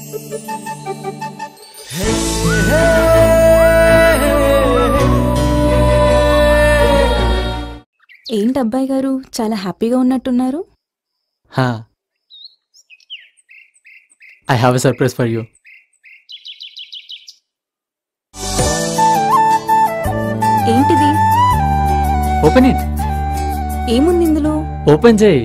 ఏంటి అబ్బాయి గారు చాలా హ్యాపీగా ఉన్నట్టున్నారు హా I have a surprise for you ఏంటిది ఓపెన్ ఇట్ ఏముంది ఇందులో ఓపెన్ చేయి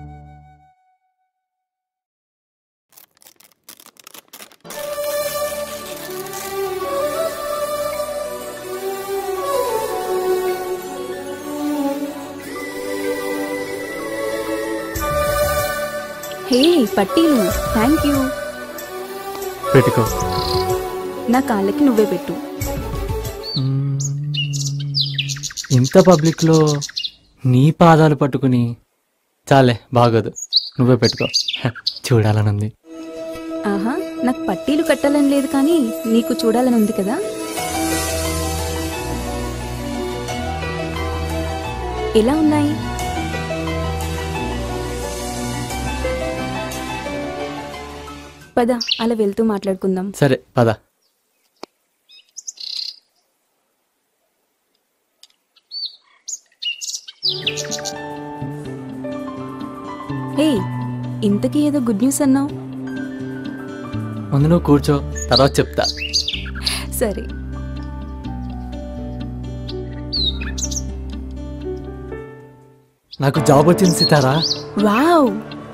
హే పట్టీలు థ్యాంక్ యూ పెట్టుకో నా కాళ్ళకి నువ్వే పెట్టు మ్మ్. ఇంత పబ్లిక్లో నీ పాదాలు పట్టుకుని చాలే బాగోదు నువ్వే పెట్టుకో హ, చూడాలనుంది ఆహా నాకు పట్టీలు కట్టాలని లేదు కానీ నీకు చూడాలని ఉంది కదా ఎలా ఉన్నాయి పద అలా వెళ్తూ మాట్లాడుకుందాం సరే పద హే ఇంతకీ ఏదో గుడ్ న్యూస్ అన్నావు ముందు నువ్వు కూర్చో తర్వాత చెప్తా సరే నాకు జాబ్ వచ్చింది సీతారా వావ్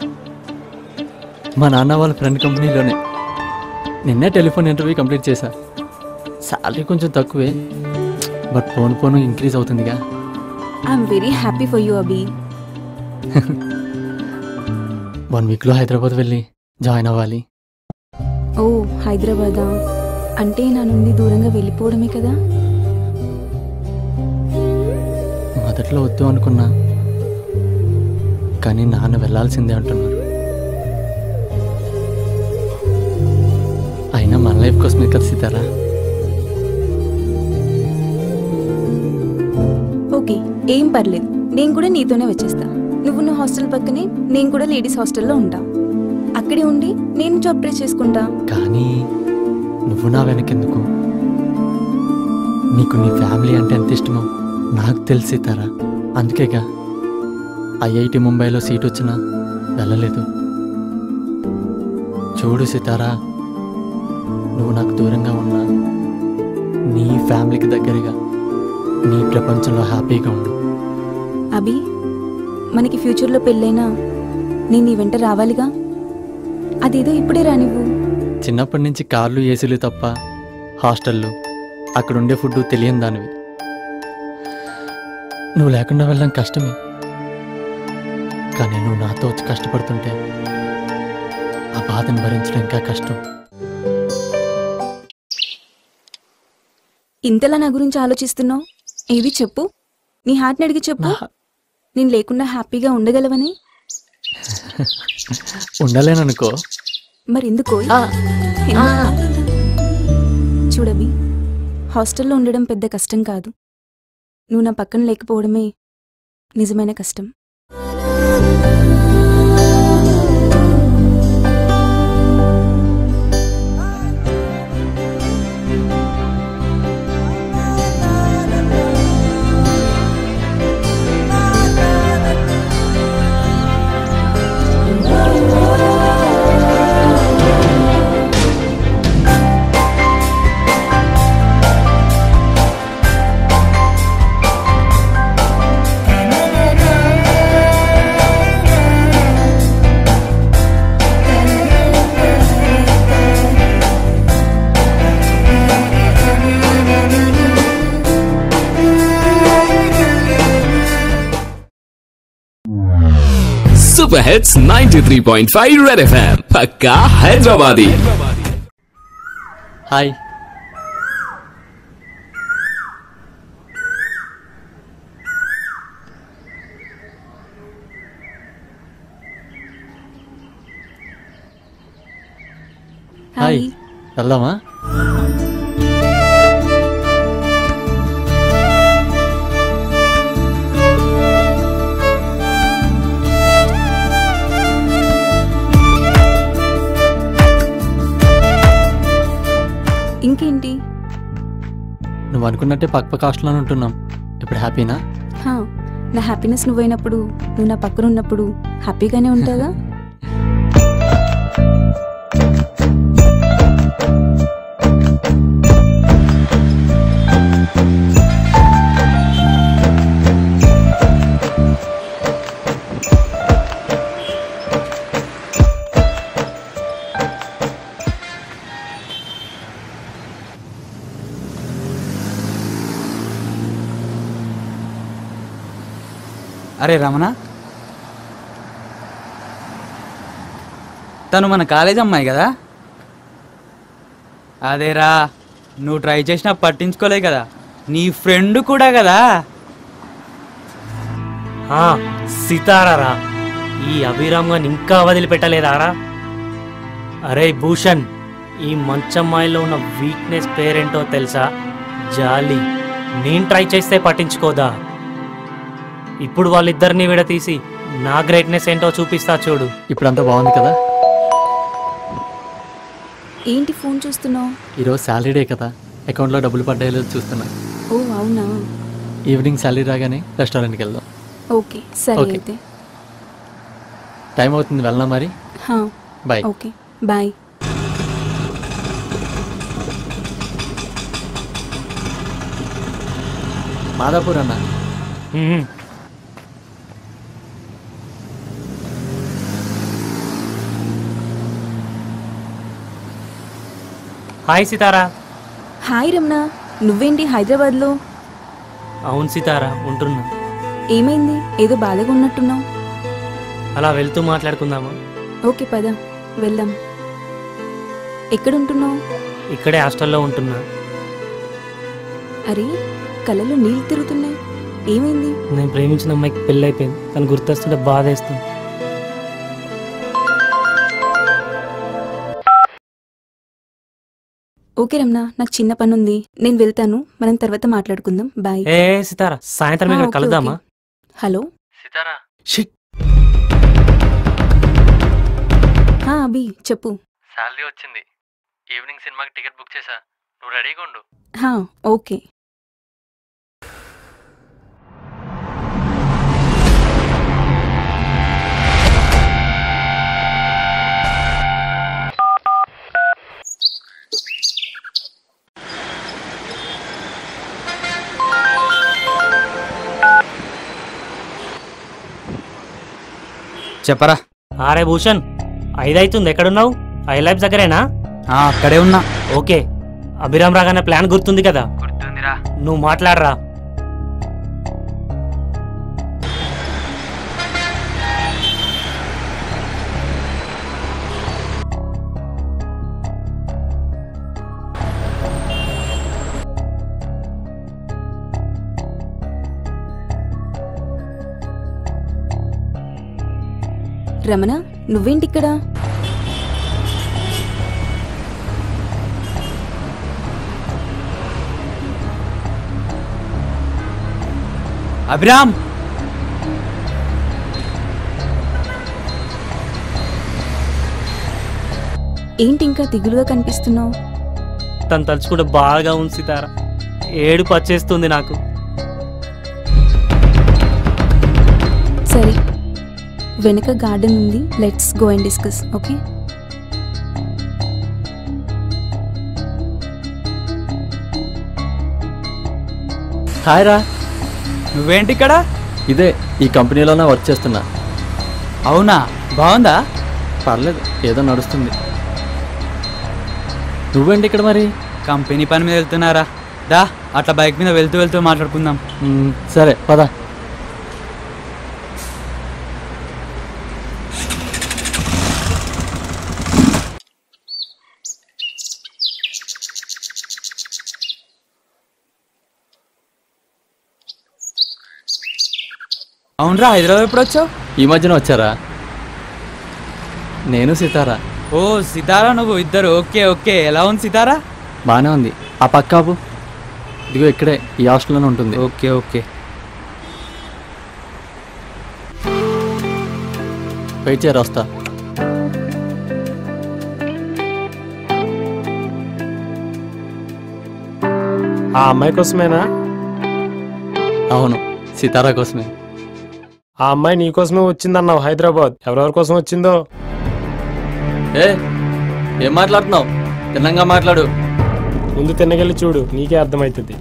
మా నాన్న వాళ్ళ ఫ్రెండ్ కంపెనీలోనే నిన్నే టెలిఫోన్ ఇంటర్వ్యూ కంప్లీట్ చేశా శాలరీ కొంచెం తక్కువే బట్ పోను పోను ఇంక్రీజ్ అవుతుందిగా I'm very happy for you Abhi one వీక్లో హైదరాబాద్ వెళ్ళి జాయిన్ అవ్వాలి ఓ హైదరాబాదా అంటే నా నుండి దూరంగా వెళ్ళిపోవడమే కదా మొదట్లో వద్దు అనుకున్నా కానీ నాన్న వెళ్ళాల్సిందే అంటున్నారు అయినా మన లైఫ్ కోసమే కదా సీతారా ఓకే ఏం పర్లేదు నేను కూడా నీతోనే వచ్చేస్తా నువ్వు నా హాస్టల్ పక్కనే నేను కూడా లేడీస్ హాస్టల్లో ఉంటా అక్కడే ఉండి నేను జాబ్ ట్రై చేసుకుంటా కానీ నువ్వు నా వెనకెందుకు నీకు నీ ఫ్యామిలీ అంటే ఎంత ఇష్టమో నాకు తెలుసు సీతారా అందుకేగా ఐఐటి ముంబైలో సీట్ వచ్చినా వెళ్ళలేదు చూడు సీతారా నువ్వు నాకు దూరంగా ఉన్నా నీ ఫ్యామిలీకి దగ్గరగా నీ ప్రపంచంలో హ్యాపీగా ఉండు అభి మనకి ఫ్యూచర్లో పెళ్ళైనా నేను నీ వెంట రావాలిగా అదేదో ఇప్పుడే రానివ్వు చిన్నప్పటి నుంచి కార్లు ఏసీలు తప్ప హాస్టళ్ళు అక్కడ ఉండే ఫుడ్ తెలియని దానివి నువ్వు లేకుండా వెళ్ళడం కష్టమే కానీ నువ్వు నాతో వచ్చి కష్టపడుతుంటే ఆ బాధను భరించడం ఇంకా కష్టం ఇంతలా నా గురించి ఆలోచిస్తున్నావు ఏది చెప్పు నీ హార్ట్ని అడిగి చెప్పు నా- నేను లేకుండా హ్యాపీగా ఉండగలవని ఉండలేననుకో మరి ఎందుకో చూడవి హాస్టల్లో ఉండడం పెద్ద కష్టం కాదు నువ్వు నా పక్కన లేకపోవడమే నిజమైన కష్టం सुपर हिट्स 93.5 रेड एफएम पक्का हैदराबादी హాయ్ హాయ్ హాయ్ వెళ్దామా ఇంకేంటి నువ్వు అనుకున్నట్టే పక్క పక్క హాస్టల్లోనే ఉంటున్నాం ఇప్పుడు హ్యాపీనా హా, నా హ్యాపీనెస్ నువ్వైనప్పుడు నువ్వు నా పక్కన ఉన్నప్పుడు హ్యాపీగానే ఉంటాగా అరే రమణ తను మన కాలేజ్ అమ్మాయి కదా అదేరా నువ్వు ట్రై చేసినా పట్టించుకోలే కదా నీ ఫ్రెండ్ కూడా కదా ఆ, సితారారా ఈ అభిరామ్గాని ఇంకా వదిలిపెట్టలేదారా అరే భూషణ్ ఈ మంచమ్మాయిలో ఉన్న వీక్నెస్ పేరేంటో తెలుసా జాలి నేను ట్రై చేస్తే పట్టించుకోదా ఇప్పుడు వాళ్ళిద్దరిని విడతీసి నా గ్రేట్నెస్ ఏంటో చూపిస్తా చూడు ఇప్పుడు అంతా బాగుంది కదా ఏంటి ఫోన్ చూస్తున్నావు ఈరోజు శాలరీ డే కదా అకౌంట్లో డబ్బులు పడ్డాయో లేదో చూస్తున్నా ఓ అవునా ఈవినింగ్ శాలరీ రాగానే రెస్టారెంట్కి వెళ్దాం ఓకే సరే ఓకే. అయితే టైం అవుతుంది వెళ్ళనా మరి హా, బాయ్ ఓకే బాయ్ మాదాపూర్ అన్న మ్మ్. హాయ్ సితారా హాయ్ రమణ నువ్వేంటి హైదరాబాద్లో అవును సితారా ఉంటున్నా ఏమైంది ఏదో బాధగా ఉన్నట్టున్నావు అలా వెళ్తూ మాట్లాడుకుందామా ఓకే పద వెళ్దాం ఎక్కడుంటున్నావు ఇక్కడే హాస్టల్లో ఉంటున్నా అరే కళ్ళలో నీళ్ళు తిరుగుతున్నాయి ఏమైంది నేను ప్రేమించిన అమ్మాయికి పెళ్ళి అయిపోయింది తను గుర్తొస్తుంటే బాధ వేస్తుంది ఓకే రమణ నాకు చిన్న పని ఉంది నేను వెళ్తాను మనం తర్వాత మాట్లాడుకుందాం బాయ్ ఏ సితారా సాయంత్రం ఆ, ఇక్కడ ఓకే, కలుద్దామా ఓకే. హలో సితారా షిట్ హా అభి చెప్పు శాలరీ వచ్చింది ఈవినింగ్ సినిమాకి టికెట్ బుక్ చేసా నువ్వు రెడీగా ఉండు హా ఓకే చెప్పరా ఆరే భూషణ్ ఐదైతుంది ఎక్కడున్నావు ఐ లైఫ్ దగ్గరేనా ఆ, అక్కడే ఉన్నా ఓకే అభిరామ్ రాగానే ప్లాన్ గుర్తుంది కదా గుర్తుందిరా నువ్వు మాట్లాడరా రమణ నువ్వేంటి ఇక్కడ అభిరామ్ ఏంటి ఇంకా దిగులుగా కనిపిస్తున్నావు తను తలుచుకుంటే బాగా ఉంది సితారా ఏడుపు వచ్చేస్తుంది నాకు సరే వెనక గార్డెన్ ఉంది let's go and discuss okay hi రా నువ్వేంటి ఇక్కడ ఇదే ఈ కంపెనీలోనే వర్క్ చేస్తున్నా అవునా బాగుందా పర్లేదు ఏదో నడుస్తుంది నువ్వేంటి ఇక్కడ మరి కంపెనీ పని మీద వెళ్తున్నారా దా అట్లా బైక్ మీద వెళ్తూ వెళ్తూ మాట్లాడుకుందాం మ్మ్, సరే పద అవునరా హైదరాబాద్ ఎప్పుడు వచ్చావు ఈ మధ్యన వచ్చారా నేను సీతారా ఓ సితారా నువ్వు ఇద్దరు ఓకే ఓకే ఎలా ఉంది సితారా బాగానే ఉంది ఆ పక్కాపు ఇదిగో ఇక్కడే ఈ హాస్టల్లోనే ఉంటుంది ఓకే ఓకే వెయిట్ చేయరా వస్తా ఆ అమ్మాయి కోసమేనా అవును సితారా కోసమే ఆ అమ్మాయి నీ కోసమే వచ్చిందన్నావు హైదరాబాద్ ఎవరెవరి కోసం వచ్చిందో ఏ ఏం మాట్లాడుతున్నావు తిన్నంగా మాట్లాడు ముందు తిన్నగెళ్ళి చూడు నీకే అర్థమవుతుంది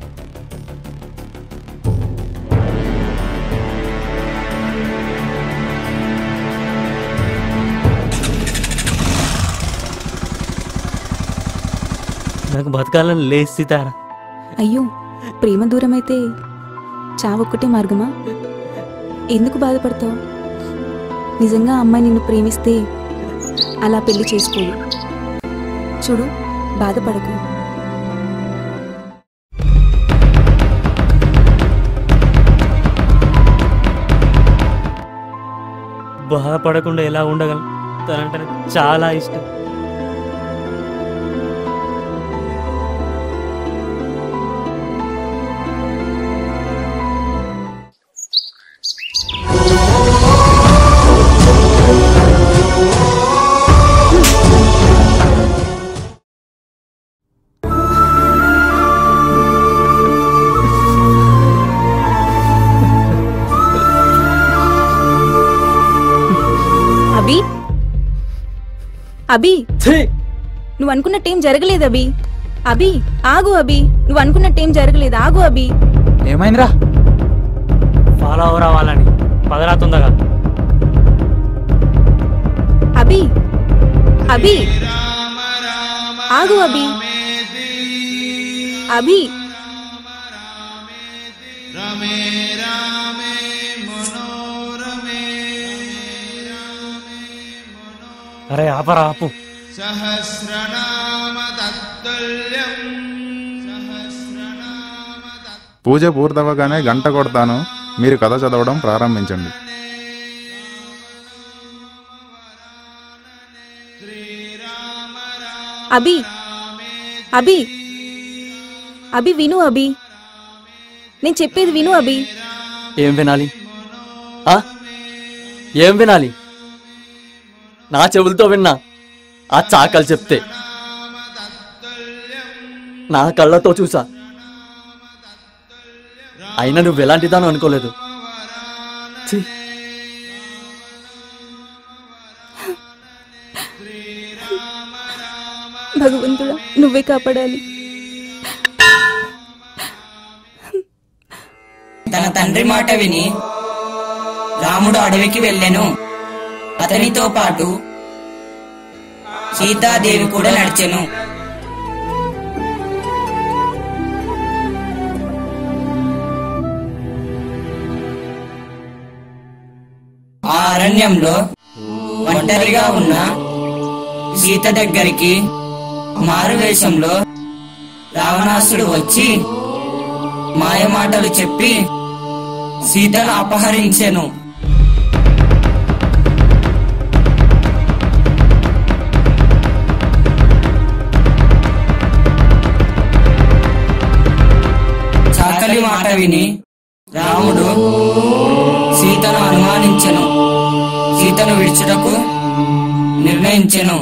నాకు బతకాలని లేదు సీతారా అయ్యో ప్రేమ దూరమైతే చావొక్కటే మార్గమా ఎందుకు బాధపడతావు నిజంగా ఆ అమ్మాయి నిన్ను ప్రేమిస్తే అలా పెళ్లి చేసుకోదు చూడు బాధపడకు బాధపడకుండా ఎలా ఉండగలను తనంటే నాకు చాలా ఇష్టం అభి అభి నువ్వు అనుకున్నట్టేం జరగలేదు అభి అభి ఆగు అభి నువ్వు అనుకున్నట్టేం జరగలేదు ఆగు అభి ఏమైందిరా ఫాలో అవర్ అవ్వాలని పదరాతుందగా అభి అభి ఆగు అభి అభి అరే ఆపరా ఆపు పూజ పూర్తవగానే గంట కొడతాను మీరు కథ చదవడం ప్రారంభించండి అభి అభి అభి విను అభి నేను చెప్పేది విను అభి ఏం వినాలి ఆ? ఏం వినాలి నా చెవులతో విన్నా ఆ చాకలు చెప్తే నా కళ్ళతో చూసా అయినా నువ్వు ఎలాంటిదాను అనుకోలేదు ఛీ, భగవంతుడా నువ్వే కాపాడాలి తన తండ్రి మాట విని రాముడు అడవికి వెళ్ళెను అతనితో పాటు సీతాదేవి కూడా నడిచెను ఆ అరణ్యంలో ఒంటరిగా ఉన్న సీత దగ్గరికి మారువేషంలో రావణాసుడు వచ్చి మాయమాటలు చెప్పి సీతను అపహరించెను చాకలి మాట విని రాముడు సీతను అనుమానించెను సీతను విడిచుటకు నిర్ణయించెను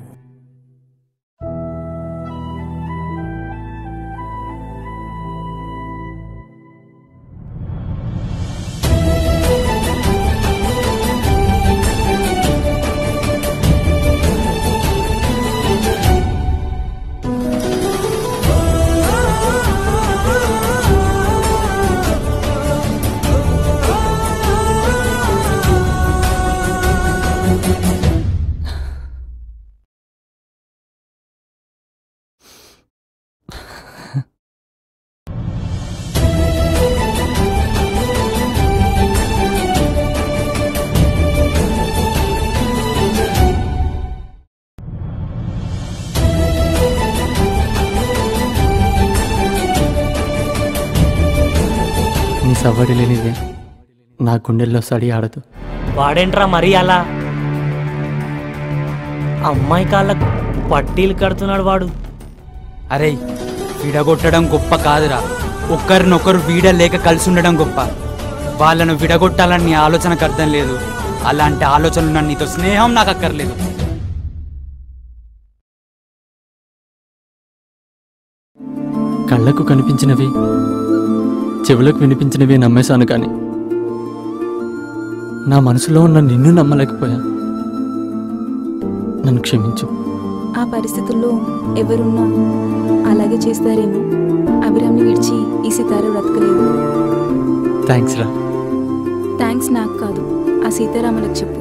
నీ సవ్వడి లేనిదే నా గుండెల్లో సడి ఆడదు వాడేంట్రా మరీ అలా అమ్మాయి కాళ్ళకు పట్టీలు కడుతున్నాడు వాడు అరే విడగొట్టడం గొప్ప కాదురా ఒక్కరినొకరు వీడలేక కలిసి ఉండడం గొప్ప వాళ్ళను విడగొట్టాలని నీ ఆలోచనకు అర్థం లేదు అలాంటి ఆలోచనలు నన్ను నీతో స్నేహం నాకు అక్కర్లేదు కళ్ళకు కనిపించినవి చెవులకు వినిపించినవి నమ్మేశాను కానీ నా మనసులో ఉన్న నిన్ను నమ్మలేకపోయా నన్ను క్షమించు ఆ పరిస్థితుల్లో ఎవరున్నా అలాగే చేస్తారేమో అభిరామ్ని విడిచి ఈ సితార బ్రతకలేదు థ్యాంక్స్ రా థ్యాంక్స్ నాకు కాదు ఆ సీతారాములకు చెప్పు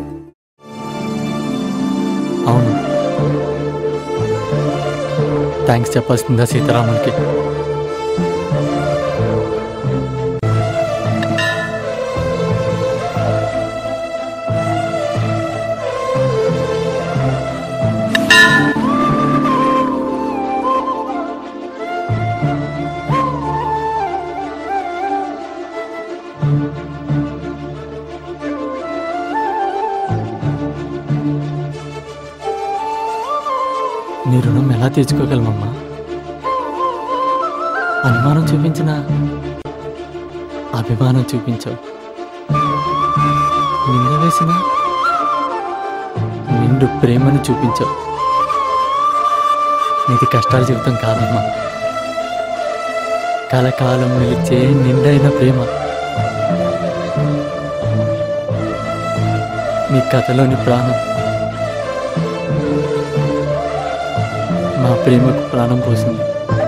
అవును థ్యాంక్స్ చెప్పాల్సిందా సీతారాములకి నీ రుణం ఎలా తీర్చుకోగలమమ్మా అనుమానం చూపించిన అభిమానం చూపించావు నింద వేసిన నిండు ప్రేమను చూపించావు నీది కష్టాల జీవితం కాదమ్మా కలకాలం నిలిచే నిండైన ప్రేమ నీ కథలోని ప్రాణం మా ప్రేమకు ప్రాణం పోసింది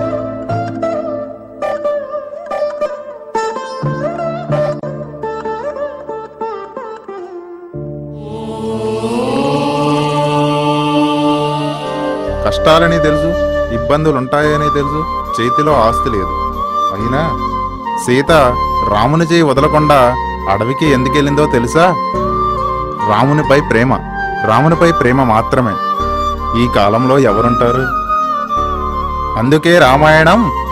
కష్టాలని తెలుసు ఇబ్బందులు ఉంటాయని తెలుసు చేతిలో ఆస్తి లేదు అయినా సీత రాముని చేయి వదలకుండా అడవికి ఎందుకెళ్ళిందో తెలుసా రామునిపై ప్రేమ రామునిపై ప్రేమ మాత్రమే ఈ కాలంలో ఎవరుంటారు అందుకే రామాయణం